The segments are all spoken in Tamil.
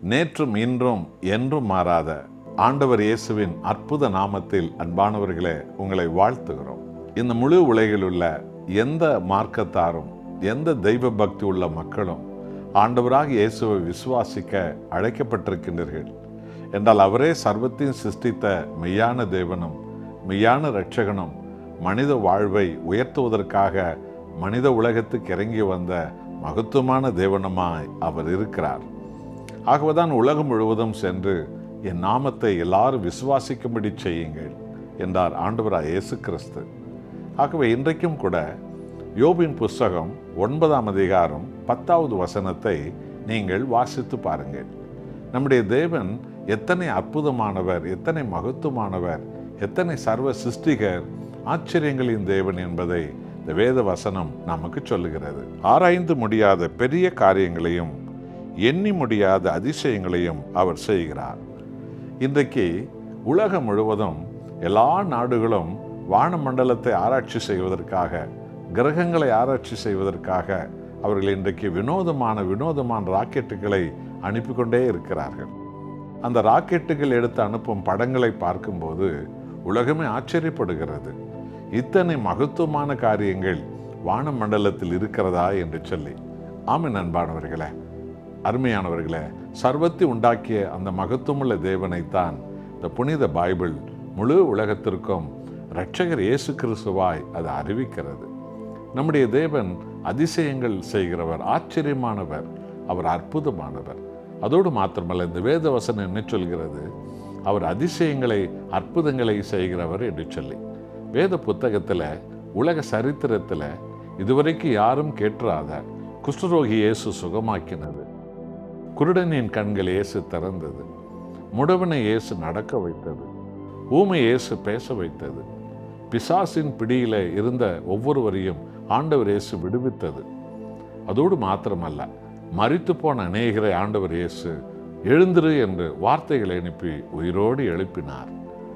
நேற்றும் இன்றும் என்றும் மாறாத ஆண்டவர் இயேசுவின் அற்புத நாமத்தில் அன்பானவர்களே உங்களை வாழ்த்துகிறோம் இந்த முழு உலகில் உள்ள எந்த மார்க்கத்தாரும் எந்த தெய்வ பக்தி உள்ள மக்களும் ஆண்டவராக இயேசுவை விசுவாசிக்க அழைக்கப்பட்டிருக்கின்றீர்கள் என்றால் அவரே சர்வத்தையும் சிருஷ்டித்த மெய்யான தேவனும் மெய்யான இரட்சகனும் மனித வாழ்வை உயர்த்துவதற்காக மனித உலகத்துக்கு இறங்கி வந்த மகத்துவமான தேவனமாய் அவர் இருக்கிறார் ஆகவேதான் உலகம் முழுவதும் சென்று என் நாமத்தை எல்லாரும் விசுவாசிக்கும்படி செய்யுங்கள் என்றார் ஆண்டவராய் இயேசு கிறிஸ்து ஆகவே இன்றைக்கும் கூட யோபின் புஸ்தகம் ஒன்பதாம் அதிகாரம் பத்தாவது வசனத்தை நீங்கள் வாசித்து பாருங்கள் நம்முடைய தேவன் எத்தனை அற்புதமானவர் எத்தனை மகத்துவமானவர் எத்தனை சர்வ சிருஷ்டிகர் ஆச்சரியங்களின் தேவன் என்பதை இந்த வேத வசனம் நமக்கு சொல்லுகிறது ஆராய்ந்து முடியாத பெரிய காரியங்களையும் எண்ணி முடியாத அதிசயங்களையும் அவர் செய்கிறார் இன்றைக்கு உலகம் முழுவதும் எல்லா நாடுகளும் வானமண்டலத்தை ஆராய்ச்சி செய்வதற்காக கிரகங்களை ஆராய்ச்சி செய்வதற்காக அவர்கள் இன்றைக்கு வினோதமான வினோதமான ராக்கெட்டுகளை அனுப்பி கொண்டே இருக்கிறார்கள் அந்த ராக்கெட்டுகள் எடுத்து அனுப்பும் படங்களை பார்க்கும்போது உலகமே ஆச்சரியப்படுகிறது இத்தனை மகத்துவமான காரியங்கள் வானமண்டலத்தில் இருக்கிறதா என்று சொல்லி ஆமின் அன்பானவர்களே அருமையானவர்களே சர்வத்தை உண்டாக்கிய அந்த மகத்துவமுள்ள தேவனைத்தான் இந்த புனித பைபிள் முழு உலகத்திற்கும் இரட்சகர் இயேசு கிறிஸ்துவாய் அது அறிவிக்கிறது நம்முடைய தேவன் அதிசயங்கள் செய்கிறவர் ஆச்சரியமானவர் அவர் அற்புதமானவர் அதோடு மாத்திரமல்ல இந்த வேத வசனம் என்ன சொல்கிறது அவர் அதிசயங்களை அற்புதங்களை செய்கிறவர் என்று சொல்லி வேத புத்தகத்தில் உலக சரித்திரத்தில் இதுவரைக்கும் யாரும் கேட்டுறாத குஷ்டரோகி இயேசு சுகமாக்கினது குருடனின் கண்கள் இயேசு திறந்தது முடவனை இயேசு நடக்க வைத்தது ஊமை இயேசு பேச வைத்தது பிசாசின் பிடியில இருந்த ஒவ்வொருவரையும் ஆண்டவர் இயேசு விடுவித்தது அதோடு மாத்திரமல்ல மறித்து போன அநேகரை ஆண்டவர் இயேசு எழுந்திரு என்று வார்த்தைகளை அனுப்பி உயிரோடு எழுப்பினார்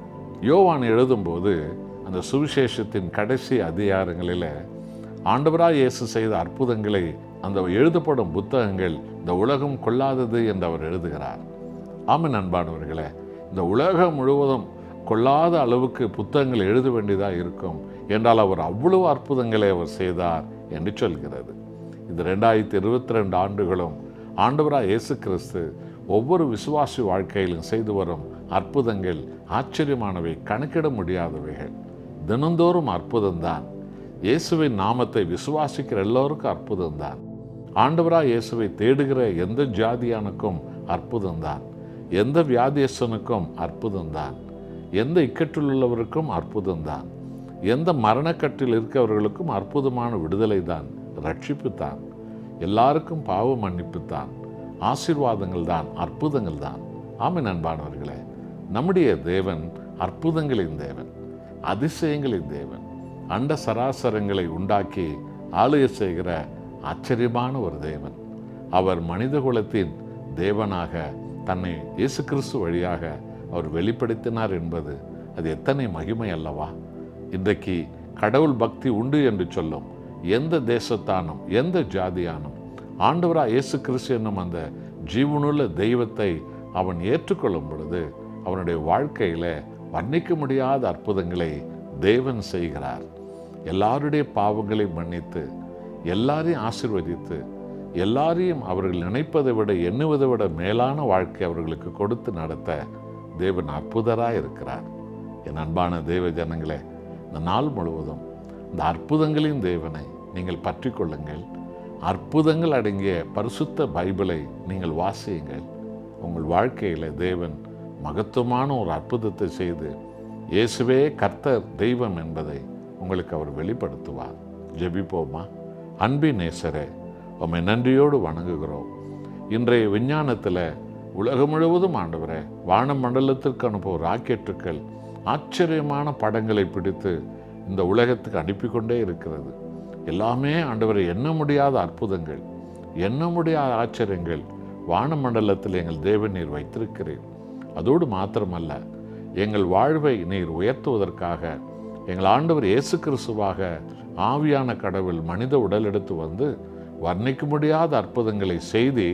யோவான் எழுதும்போது அந்த சுவிசேஷத்தின் கடைசி அதிகாரங்களில் ஆண்டவராய் இயேசு செய்த அற்புதங்களை அந்த எழுதப்படும் புத்தகங்கள் இந்த உலகம் கொள்ளாதது என்று அவர் எழுதுகிறார் ஆமாம் அன்பானவர்களே இந்த உலகம் முழுவதும் கொள்ளாத அளவுக்கு புத்தகங்கள் எழுத வேண்டியதாக இருக்கும் என்றால் அவர் அவ்வளவு அற்புதங்களை அவர் செய்தார் என்று சொல்கிறது இந்த ரெண்டாயிரத்தி இருபத்தி ரெண்டு ஆண்டுகளும் ஆண்டவராக இயேசு கிறிஸ்து ஒவ்வொரு விசுவாசி வாழ்க்கையிலும் செய்து வரும் அற்புதங்கள் ஆச்சரியமானவை கணக்கிட முடியாதவைகள் தினந்தோறும் அற்புதம்தான் இயேசுவின் நாமத்தை விசுவாசிக்கிற எல்லோருக்கும் அற்புதம்தான் ஆண்டவராக இயேசுவை தேடுகிற எந்த ஜாதியானுக்கும் அற்புதம்தான் எந்த வியாதியஸ்தனுக்கும் அற்புதம்தான் எந்த இக்கட்டில் உள்ளவருக்கும் அற்புதம்தான் எந்த மரணக்கட்டில் இருக்கவர்களுக்கும் அற்புதமான விடுதலை தான் ரட்சிப்பு தான் எல்லாருக்கும் பாவ மன்னிப்பு தான் ஆசீர்வாதங்கள் தான் அற்புதங்கள் தான் ஆமை நண்பானவர்களே நம்முடைய தேவன் அற்புதங்களின் தேவன் அதிசயங்களின் தேவன் அண்ட சராசரங்களை உண்டாக்கி ஆலய செய்கிற ஆச்சரியமான ஒரு தேவன் அவர் மனித குலத்தின் தேவனாக தன்னை இயேசு கிறிஸ்து வழியாக அவர் வெளிப்படுத்தினார் என்பது அது எத்தனை மகிமை அல்லவா இன்றைக்கு கடவுள் பக்தி உண்டு என்று சொல்லும் எந்த தேசத்தானும் எந்த ஜாதியானும் ஆண்டவராக இயேசு கிறிஸ்து என்னும் அந்த ஜீவனுள்ள தெய்வத்தை அவன் ஏற்றுக்கொள்ளும் பொழுது அவனுடைய வாழ்க்கையில் வர்ணிக்க முடியாத அற்புதங்களை தேவன் செய்கிறார் எல்லாருடைய பாவங்களை மன்னித்து எல்லாரையும் ஆசிர்வதித்து எல்லாரையும் அவர்கள் நினைப்பதை விட எண்ணுவதை விட மேலான வாழ்க்கை அவர்களுக்கு கொடுத்து நடத்த தேவன் அற்புதராக இருக்கிறார் என் அன்பான தேவ ஜனங்களே இந்த நாள் முழுவதும் இந்த அற்புதங்களின் தேவனை நீங்கள் பற்றி கொள்ளுங்கள் அற்புதங்கள் அடங்கிய பரிசுத்த பைபிளை நீங்கள் வாசியுங்கள் உங்கள் வாழ்க்கையில் தேவன் மகத்துவமான ஒரு அற்புதத்தை செய்து இயேசுவே கர்த்தர் தெய்வம் என்பதை உங்களுக்கு அவர் வெளிப்படுத்துவார் ஜெபிப்போமா அன்பின் நேசரே உம்மை நன்றியோடு வணங்குகிறோம் இன்றைய விஞ்ஞானத்தில் உலகம் முழுவதும் ஆண்டவரே வான மண்டலத்திற்கு அனுப்பும் ராக்கெட்டுக்கள் ஆச்சரியமான படங்களை பிடித்து இந்த உலகத்துக்கு அனுப்பி கொண்டே இருக்கிறது எல்லாமே ஆண்டவரை எண்ண முடியாத அற்புதங்கள் எண்ண முடியாத ஆச்சரியங்கள் வானமண்டலத்தில் எங்கள் தேவன் நீர் வைத்திருக்கிறீர் அதோடு மாத்திரமல்ல எங்கள் வாழ்வை நீர் உயர்த்துவதற்காக எங்கள் ஆண்டவர் இயேசு கிறிஸ்துவாக ஆவியான கடவுள் மனித உடல் எடுத்து வந்து வர்ணிக்க முடியாத அற்புதங்களை செய்தீர்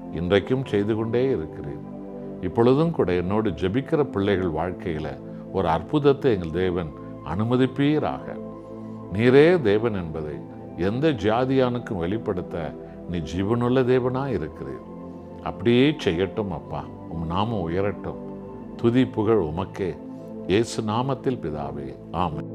இன்றைக்கும் செய்து கொண்டே இருக்கிறீர் இப்பொழுதும் கூட என்னோடு ஜெபிக்கிற பிள்ளைகள் வாழ்க்கையில் ஒரு அற்புதத்தை எங்கள் தேவன் அனுமதிப்பீராக நீரே தேவன் என்பதை எந்த ஜாதியானுக்கும் வெளிப்படுத்த நீ ஜீவனுள்ள தேவனாய் இருக்கிறீர் அப்படியே செய்யட்டும் அப்பா உம் நாமம் உயரட்டும் துதி புகழ் உமக்கே இயேசு நாமத்தில் பிதாவே ஆமென்